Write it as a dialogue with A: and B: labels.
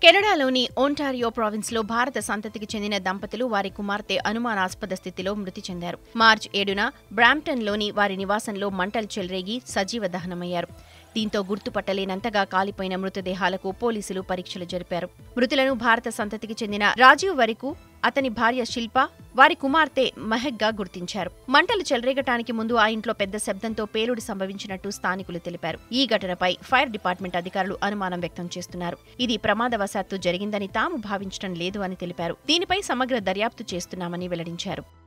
A: కెనడాలోని Ontario ప్రావిన్స్లో భారత సంతతికి చెందిన దంపతులు వారి కుమార్తె అనుమానాస్పద స్థితిలో మృతి చెందారు మార్చి ఏడున బ్రాంప్టన్లోని వారి నివాసంలో మంటలు చెలరేగి సజీవ దహనమయ్యారు దీంతో గుర్తుపట్టలేనంతగా కాలిపోయిన మృతదేహాలకు పోలీసులు పరీక్షలు జరిపారు మృతులను భారత సంతతికి చెందిన రాజీవ్ వరకు అతని భార్య శిల్ప వారి కుమార్తె మెహగ్గా గుర్తించారు మంటలు చెలరేగటానికి ముందు ఆ ఇంట్లో పెద్ద శబ్దంతో పేలుడు సంభవించినట్టు స్థానికులు తెలిపారు ఈ ఘటనపై ఫైర్ డిపార్ట్మెంట్ అధికారులు అనుమానం వ్యక్తం చేస్తున్నారు ఇది ప్రమాదవశాత్తు జరిగిందని తాము భావించడం లేదు అని తెలిపారు దీనిపై సమగ్ర దర్యాప్తు చేస్తున్నామని వెల్లడించారు